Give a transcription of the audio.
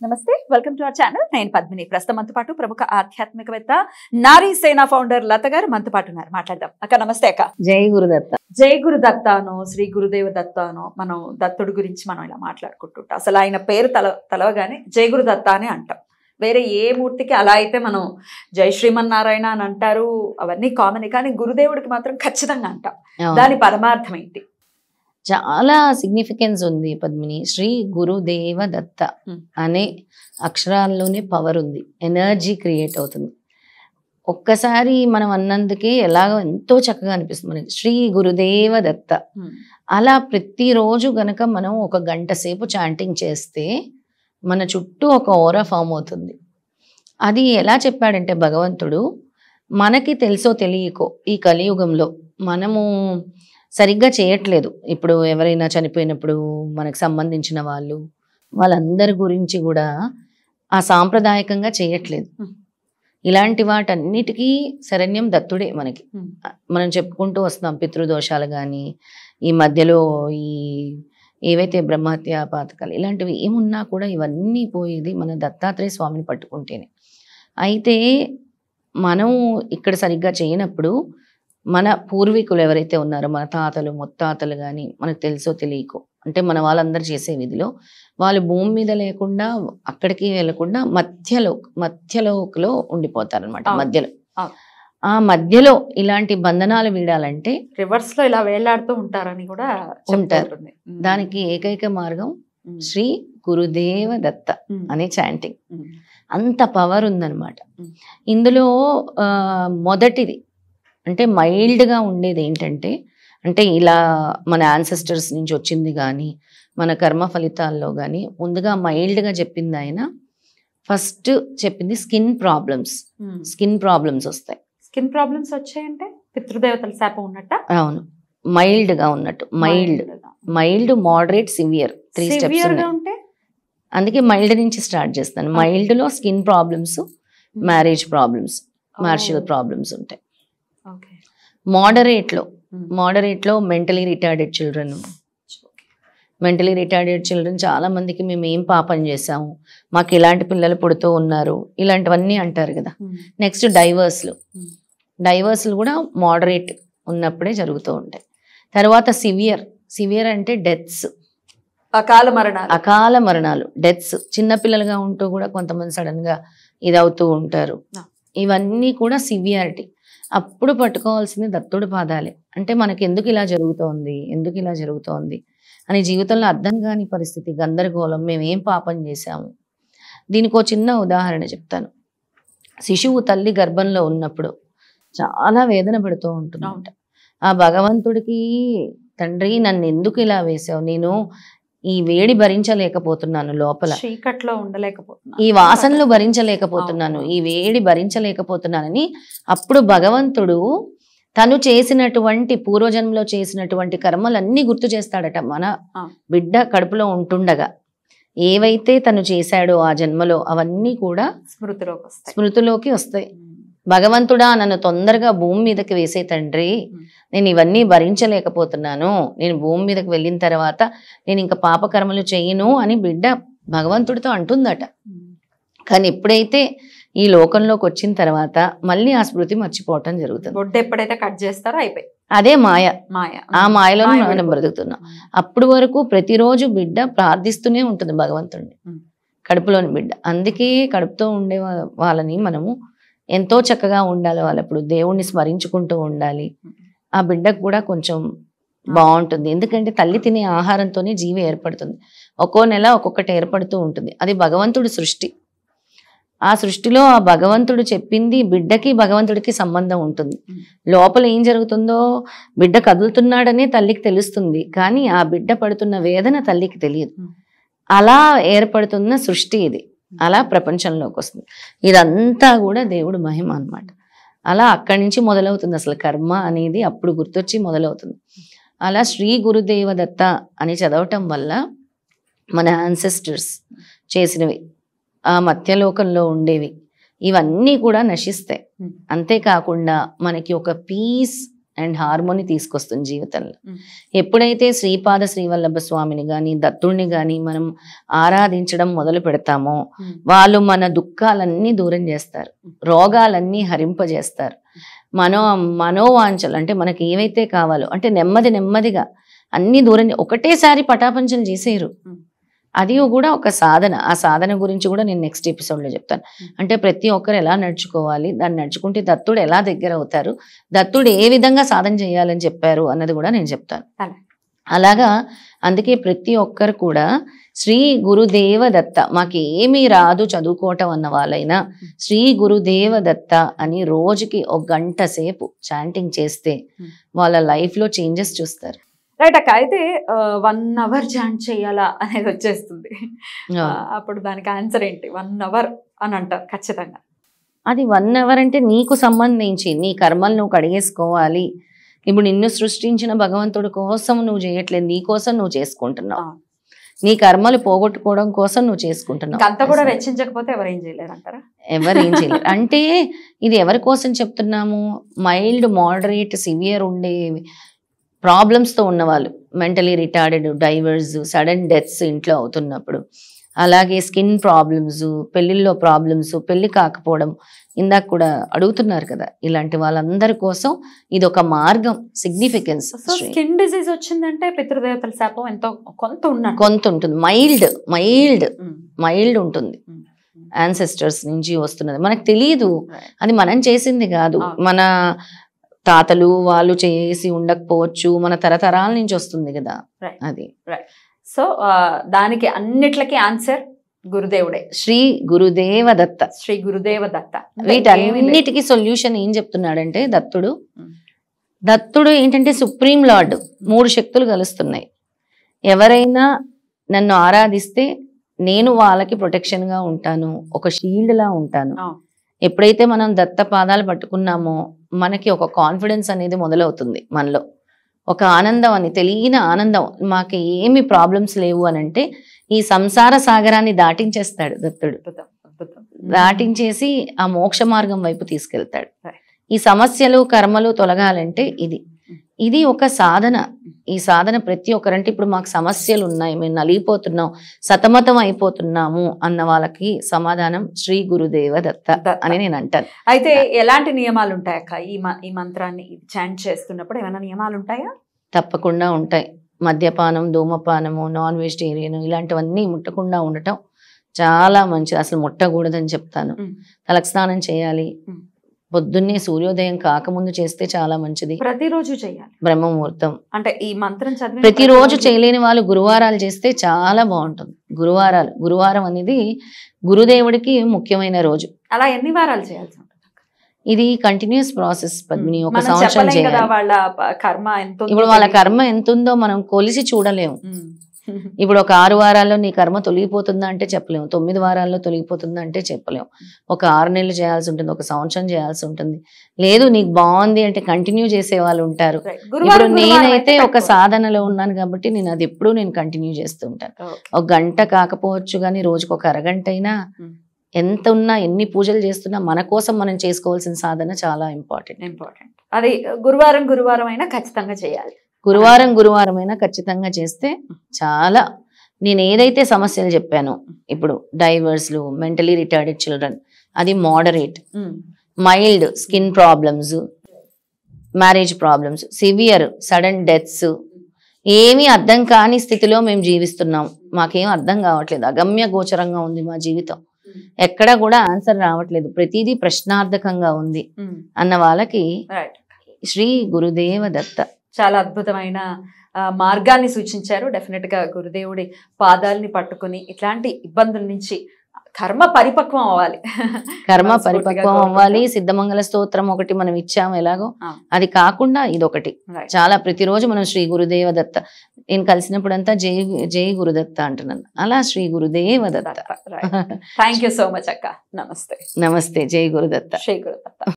నమస్తే welcome to our channel నేను పద్మిని ప్రస్తుతం మనతో పాటు ప్రముఖ ఆధ్యాత్మికవేత్త నారీ సేన ఫౌండర్ లత గారు మనతో పాటు ఉన్నారు మాట్లాడదాం అక్క నమస్తే అక్క జై గురుదత్త జై గురు దత్తాను శ్రీ గురుదేవ దత్తాను మనం దత్తుడి గురించి మనం ఇలా మాట్లాడుకుంటుంటాం అసలు ఆయన పేరు తల తలవగానే జై గురు దత్త అని అంటాం వేరే ఏ మూర్తికి అలా అయితే మనం జై శ్రీమన్నారాయణ అని అంటారు అవన్నీ కామన్ కానీ గురుదేవుడికి మాత్రం ఖచ్చితంగా అంటాం అవును. దాని పరమార్థం ఏంటి చాలా సిగ్నిఫికెన్స్ ఉంది పద్మిని శ్రీ గురుదేవ దత్త Hmm. అనే అక్షరాల్లోనే పవర్ ఉంది ఎనర్జీ క్రియేట్ అవుతుంది ఒక్కసారి మనం అన్నందుకే ఎలాగో ఎంతో చక్కగా అనిపిస్తుంది మనకి శ్రీ గురుదేవ దత్త అలా ప్రతిరోజు గనక మనం ఒక గంట సేపు చాంటింగ్ చేస్తే మన చుట్టూ ఒక ఓరా ఫామ్ అవుతుంది అది ఎలా చెప్పాడంటే భగవంతుడు మనకి తెలుసో తెలియకో ఈ కలియుగంలో మనము సరిగ్గా చేయట్లేదు ఇప్పుడు ఎవరైనా చనిపోయినప్పుడు మనకు సంబంధించిన వాళ్ళు వాళ్ళందరి గురించి కూడా ఆ సాంప్రదాయకంగా చేయట్లేదు Hmm. ఇలాంటి వాటన్నిటికీ శరణ్యం దత్తుడే మనకి Hmm. మనం చెప్పుకుంటూ వస్తున్నాం పితృదోషాలు కానీ ఈ మధ్యలో ఈ ఏవైతే బ్రహ్మహత్య పాతకాలు ఇలాంటివి ఏమున్నా కూడా ఇవన్నీ పోయేది మన దత్తాత్రేయ స్వామిని పట్టుకుంటేనే అయితే మనం ఇక్కడ సరిగ్గా చేయనప్పుడు మన పూర్వీకులు ఎవరైతే ఉన్నారో మన తాతలు ముత్తాతలు కానీ మనకు తెలుసో తెలియకో అంటే మన వాళ్ళందరూ చేసే విధిలో వాళ్ళు భూమి మీద లేకుండా అక్కడికి వెళ్ళకుండా మధ్యలో మధ్యలోకలో ఉండిపోతారనమాట అవును. మధ్యలో అవును. ఆ మధ్యలో ఇలాంటి బంధనాలు వీడాలంటే రివర్స్ లో ఇలా వేలాడుతూ ఉంటారని కూడా ఉంటారు. చెప్తుంటుంది. దానికి ఏకైక మార్గం ఉమ్. శ్రీ గురుదేవ దత్త ఉమ్. అనే చాంటింగ్ ఉమ్. అంత పవర్ ఉందన్నమాట Mm. ఇందులో ఆ, మొదటిది అంటే మైల్డ్గా ఉండేది ఏంటంటే అంటే ఇలా మన యాన్సెస్టర్స్ నుంచి వచ్చింది కానీ మన కర్మ ఫలితాల్లో కానీ ముందుగా మైల్డ్గా చెప్పింది ఆయన ఫస్ట్ చెప్పింది skin problems um. Skin problems వస్తాయి స్కిన్ ప్రాబ్లమ్స్ వచ్చాయంటే పితృదేవతల శాపం ఉన్నట్ట అవును మైల్డ్గా ఉన్నట్టు mild mild moderate severe three steps severe గా ఉన్నాయి ఉంటే అందుకే మైల్డ్ నుంచి స్టార్ట్ చేస్తాను మైల్డ్లో skin problems marriage problems martial problems ఉంటాయి ఓకే మోడరేట్లో మోడరేట్లో mentally retarded children mentally retarded children చాలా మందికి మేము ఏం పాపం చేసాము మాకు ఇలాంటి పిల్లలు పుడుతూ ఉన్నారు ఇలాంటివన్నీ అంటారు కదా నెక్స్ట్ డైవర్స్లు Hmm. డైవర్స్లు కూడా మోడరేట్ ఉన్నప్పుడే జరుగుతూ ఉంటాయి తర్వాత సివియర్ సివియర్ అంటే డెత్స్ అకాల మరణాలు అకాల మరణాలు డెత్స్ చిన్నపిల్లలుగా ఉంటూ కూడా కొంతమంది సడన్ గా ఇది అవుతూ ఉంటారు ఆ. ఇవన్నీ కూడా సివియారిటీ అప్పుడు పట్టుకోవాల్సింది దత్తుడి పాదాలే అంటే మనకి ఎందుకు ఇలా జరుగుతోంది ఎందుకు ఇలా జరుగుతోంది అని జీవితంలో అర్థం కాని పరిస్థితి గందరగోళం మేము ఏం పాపం చేశాము దీనికి ఒక చిన్న ఉదాహరణ చెప్తాను శిశువు తల్లి గర్భంలో ఉన్నప్పుడు చాలా వేదన పడుతూ ఉంటుందంట ఆ భగవంతుడికి తండ్రి నన్ను ఎందుకు ఇలా వేసావు నేను ఈ వేడి భరించలేకపోతున్నాను లోపల చీకట్లో ఉండలేకపోతున్నా ఈ వాసనలు భరించలేకపోతున్నాను అవును. ఈ వేడి భరించలేకపోతున్నానని అప్పుడు భగవంతుడు తను చేసినటువంటి పూర్వజన్మలో చేసినటువంటి కర్మలన్నీ గుర్తు చేస్తాడట మన ఆ. బిడ్డ కడుపులో ఉంటుండగా ఏవైతే తను చేశాడో ఆ జన్మలో అవన్నీ కూడా స్మృతిలోకి వస్తాయి స్మృతిలోకి వస్తాయి ఉమ్. భగవంతుడా నన్ను తొందరగా భూమి మీదకి వేసే తండ్రి Hmm. నేను ఇవన్నీ భరించలేకపోతున్నాను నేను భూమి మీదకి వెళ్ళిన తర్వాత నేను ఇంకా పాపకర్మలు చేయను అని బిడ్డ భగవంతుడితో అంటుందట ఉమ్. కానీ ఎప్పుడైతే ఈ లోకంలోకి వచ్చిన తర్వాత మళ్ళీ ఆ స్మృతి మర్చిపోవటం జరుగుతుంది బొడ్డు ఎప్పుడైతే కట్ చేస్తారో అయిపోయి అదే మాయ మాయ ఆ మాయలో మాయ మనం విడిపోతుంది. బ్రతుకుతున్నాం అప్పుడు వరకు ప్రతిరోజు బిడ్డ ప్రార్థిస్తూనే ఉంటుంది భగవంతుడిని Hmm. కడుపులోని బిడ్డ అందుకే కడుపుతో ఉండే వా- వాళ్ళని మనము ఎంతో చక్కగా ఉండాలి వాళ్ళప్పుడు దేవుణ్ణి స్మరించుకుంటూ ఉండాలి ఆ బిడ్డకు కూడా కొంచెం బాగుంటుంది ఎందుకంటే తల్లి తినే ఆహారంతోనే జీవి ఏర్పడుతుంది ఒక్కో నెల ఒక్కొక్కటి ఏర్పడుతూ ఉంటుంది అది భగవంతుడి సృష్టి ఆ సృష్టిలో ఆ భగవంతుడు చెప్పింది బిడ్డకి భగవంతుడికి సంబంధం ఉంటుంది Hmm. లోపల ఏం జరుగుతుందో బిడ్డ కదులుతున్నాడనే తల్లికి తెలుస్తుంది కానీ ఆ బిడ్డ పడుతున్న వేదన తల్లికి తెలియదు Hmm. అలా ఏర్పడుతున్న సృష్టి ఇది అలా ప్రపంచంలోకి వస్తుంది ఇదంతా కూడా దేవుడు మహిమ అన్నమాట అలా అక్కడి నుంచి మొదలవుతుంది అసలు కర్మ అనేది అప్పుడు గుర్తొచ్చి మొదలవుతుంది అలా శ్రీ గురుదేవ దత్త అని చదవటం వల్ల మన యాన్సెస్టర్స్ చేసినవి ఆ మధ్యలోకంలో ఉండేవి ఇవన్నీ కూడా నశిస్తాయి Hmm. అంతేకాకుండా మనకి ఒక పీస్ అండ్ హార్మోని తీసుకొస్తుంది జీవితంలో Mm. ఎప్పుడైతే శ్రీపాద శ్రీవల్లభ స్వామిని కానీ దత్తుడిని కానీ మనం ఆరాధించడం మొదలు పెడతామో ఉమ్. వాళ్ళు మన దుఃఖాలన్నీ దూరం చేస్తారు రోగాలన్నీ హరింపజేస్తారు మనో మనోవాంఛలు అంటే మనకి ఏవైతే కావాలో అంటే నెమ్మది నెమ్మదిగా అన్ని దూరం చే- ఒకటేసారి పటాపంచలు చేసేయరు Mm. అది కూడా ఒక సాధన ఆ సాధన గురించి కూడా నేను నెక్స్ట్ ఎపిసోడ్లో చెప్తాను Mm. అంటే ప్రతి ఒక్కరు ఎలా నడుచుకోవాలి దాన్ని నడుచుకుంటే దత్తుడు ఎలా దగ్గర అవుతారు దత్తుడు ఏ విధంగా సాధన చేయాలని చెప్పారు అన్నది కూడా నేను చెప్తాను అలాగే. అలాగా అందుకే ప్రతి ఒక్కరు కూడా శ్రీ గురుదేవ దత్త మాకు ఏమీ రాదు చదువుకోవటం అన్న వాళ్ళైనా శ్రీ గురుదేవ దత్త అని రోజుకి ఒక గంట సేపు చాంటింగ్ చేస్తే Hmm. వాళ్ళ లైఫ్ లో చేంజెస్ చూస్తారు రైట్ అక్క అయితే వన్ అవర్ జాయిన్ చేయాలా అనేది వచ్చేస్తుంది ఆ, అప్పుడు దానికి ఆన్సర్ ఏంటి వన్ అవర్ అని అంటారు ఖచ్చితంగా అది వన్ అవర్ అంటే నీకు సంబంధించి నీ కర్మలు నువ్వు కడిగేసుకోవాలి ఇప్పుడు నిన్ను సృష్టించిన భగవంతుడి కోసం నువ్వు చేయట్లేదు నీ కోసం నువ్వు చేసుకుంటున్నావు ఆ. నీ కర్మలు పోగొట్టుకోవడం కోసం నువ్వు చేసుకుంటున్నావు అంత కూడా వెచ్చించకపోతే ఎవరు ఏం చేయలేరు అంటారా ఎవరు ఏం చేయలేరు అంటే ఇది ఎవరి కోసం చెప్తున్నాము మైల్డ్ మోడరేట్ సివియర్ ఉండే ప్రాబ్లమ్స్తో ఉన్నవాళ్ళు mentally retarded divorce sudden deaths ఇంట్లో అవుతున్నప్పుడు అలాగే స్కిన్ ప్రాబ్లమ్స్ పెళ్ళిళ్ళలో ప్రాబ్లమ్స్ పెళ్లి కాకపోవడం ఇందాక కూడా అడుగుతున్నారు కదా ఇలాంటి వాళ్ళందరి కోసం ఇది ఒక మార్గం సిగ్నిఫికెన్స్ సో స్కిన్ డిసీజ్ వచ్చిందంటే పితృదేవతల శాపం ఎంతో కొంత ఉన్నట్టు కొంత ఉంటుంది మైల్డ్ మైల్డ్ ఉమ్, మైల్డ్ ఉంటుంది ఉమ్, యాన్సెస్టర్స్ నుంచి వస్తున్నది మనకు తెలియదు right. అది మనం చేసింది కాదు అవును. మన తాతలు వాళ్ళు చేసి ఉండకపోవచ్చు మన తరతరాల నుంచి వస్తుంది కదా Right. అది సో ఆ, దానికి అన్నిట్లకి ఆన్సర్ గురుదేవుడే శ్రీ గురుదేవ దత్త శ్రీ గురుదేవ దత్త ఇంకా ఇంకేమీ లేదు. వీటన్నిటికీ సొల్యూషన్ ఏం చెప్తున్నాడంటే దత్తుడు Mm. దత్తుడు ఏంటంటే సుప్రీం లార్డ్ మూడు శక్తులు కలుస్తున్నాయి ఎవరైనా నన్ను ఆరాధిస్తే నేను వాళ్ళకి ప్రొటెక్షన్ గా ఉంటాను ఒక షీల్డ్ లా ఉంటాను అవును. ఎప్పుడైతే మనం దత్త పాదాలు పట్టుకున్నామో మనకి ఒక కాన్ఫిడెన్స్ అనేది మొదలవుతుంది మనలో ఒక ఆనందం అని తెలియని ఆనందం మాకు ఏమి ప్రాబ్లమ్స్ లేవు అని అంటే ఈ సంసార సాగరాన్ని దాటించేస్తాడు దత్తుడు అద్భుతం అద్భుతం దాటించేసి ఆ మోక్ష మార్గం వైపు తీసుకెళ్తాడు Right. ఈ సమస్యలు కర్మలు తొలగాలంటే ఇది ఇది ఒక సాధన ఈ సాధన ప్రతి ఒక్కరంటే ఇప్పుడు మాకు సమస్యలు ఉన్నాయి మేము నలిగిపోతున్నాం సతమతం అయిపోతున్నాము అన్న వాళ్ళకి సమాధానం శ్రీ గురుదేవ దత్త దత్త. అని నేను అంటాను అయితే ఎలాంటి నియమాలు ఉంటాయి అక్క ఈ మ- ఈ మంత్రాన్ని చాంట్ చేస్తున్నప్పుడు ఏమైనా నియమాలు ఉంటాయా తప్పకుండా ఉంటాయి మద్యపానం ధూమపానము నాన్ వెజిటేరియన్ ఇలాంటివన్నీ ముట్టకుండా ఉండటం చాలా మంచిది అసలు ముట్టకూడదని చెప్తాను Mm. తలకు స్నానం చేయాలి Mm. పొద్దున్నే సూర్యోదయం కాకముందు చేస్తే చాలా మంచిది ప్రతిరోజు చేయాలి బ్రహ్మముహూర్తం అంటే ఈ మంత్రం చదివి ప్రతిరోజు చేయలేని వాళ్ళు గురువారాలు చేస్తే చాలా బాగుంటుంది గురువారాలు గురువారం అనేది గురుదేవుడికి ముఖ్యమైన రోజు అలా ఎన్ని వారాలు చేయాల్సి ఉంటుంది అక్క? ఇది కంటిన్యూస్ ప్రాసెస్ పద్మిని ఒక మనం సంవత్సరం చెప్పలేం కదా చేయాలి వాళ్ళ ప- కర్మ ఎంత ఉందో ఇప్పుడు వాళ్ళ తెలియదు. కర్మ ఎంత ఉందో మనం కొలిసి చూడలేము ఉమ్. ఇప్పుడు ఒక ఆరు వారాల్లో నీ కర్మ తొలగిపోతుందా అంటే చెప్పలేము తొమ్మిది వారాల్లో తొలగిపోతుందా అంటే చెప్పలేము ఒక ఆరు నెలలు చేయాల్సి ఉంటుంది ఒక సంవత్సరం చేయాల్సి ఉంటుంది లేదు నీకు బాగుంది అంటే కంటిన్యూ చేసే వాళ్ళు ఉంటారు Right. ఇప్పుడు గురువారం గురువారం నేనైతే అయితే ఒక పెట్టుకో. సాధనలో ఉన్నాను కాబట్టి నేను అది ఎప్పుడూ నేను కంటిన్యూ చేస్తూ ఉంటాను Okay. ఒక గంట కాకపోవచ్చు కానీ రోజుకు ఒక అరగంట అయినా Hmm. ఎంత ఉన్నా ఎన్ని పూజలు చేస్తున్నా మన కోసం మనం చేసుకోవాల్సిన సాధన చాలా ఇంపార్టెంట్ ఇంపార్టెంట్ అది గురువారం గురువారం అయినా ఖచ్చితంగా చేయాలి గురువారం గురువారం అయినా ఖచ్చితంగా చేస్తే చాలా నేను ఏదైతే సమస్యలు చెప్పానో ఇప్పుడు డైవర్స్లు మెంటలీ రిటార్డెడ్ చిల్డ్రన్ అది moderate um. Mild skin problems marriage problems severe sudden deaths ఏమీ అర్థం కాని స్థితిలో మేము జీవిస్తున్నాం మాకేం అర్థం కావట్లేదు అగమ్య గోచరంగా ఉంది మా జీవితం ఎక్కడ కూడా ఆన్సర్ రావట్లేదు ప్రతిదీ ప్రశ్నార్థకంగా ఉంది ఉమ్. అన్న వాళ్ళకి రైట్ శ్రీ గురుదేవ దత్త చాలా అద్భుతమైన ఆ, మార్గాన్ని సూచించారు డెఫినెట్ గా గురుదేవుడి పాదాలని పట్టుకుని ఇట్లాంటి ఇబ్బందుల నుంచి కర్మ పరిపక్వం అవ్వాలి కర్మ మనస్ఫూర్తిగా పరిపక్వం కోరుకుంటూ. అవ్వాలి సిద్ధమంగళ స్తోత్రం ఒకటి మనం ఇచ్చాము ఎలాగో ఆ. అది కాకుండా ఇదొకటి Right. చాలా ప్రతిరోజు మనం శ్రీ గురుదేవ దత్త నేను కలిసినప్పుడంతా జై జై గురుదత్త అంటున్నాను అలా Shri Gurudeva Datta thank you so much అక్క నమస్తే నమస్తే జై గురుదత్త శ్రీ గురుదత్త